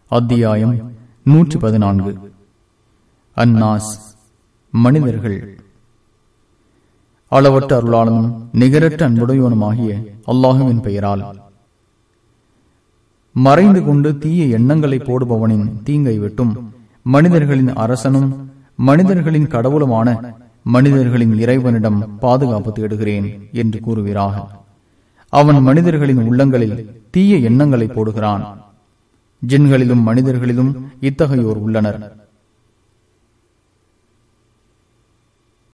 அத்தியாயம் நூற்றி பதினான்கு அந்நாஸ் மனிதர்கள் அளவற்ற அருளாளனும் நிகரற்ற அன்புடையவனுமாகிய அல்லாஹுவின் பெயரால் மறைந்து கொண்டு தீய எண்ணங்களை போடுபவனின் தீங்கை விட்டும் மனிதர்களின் அரசனும் மனிதர்களின் கடவுளுமான மனிதர்களின் இறைவனிடம் பாதுகாப்பு தேடுகிறேன் என்று கூறுகிறாக அவன் மனிதர்களின் உள்ளங்களில் தீய எண்ணங்களை போடுகிறான் ஜின்களிலும் மனிதர்களிலும் இத்தகையோர் உள்ளனர்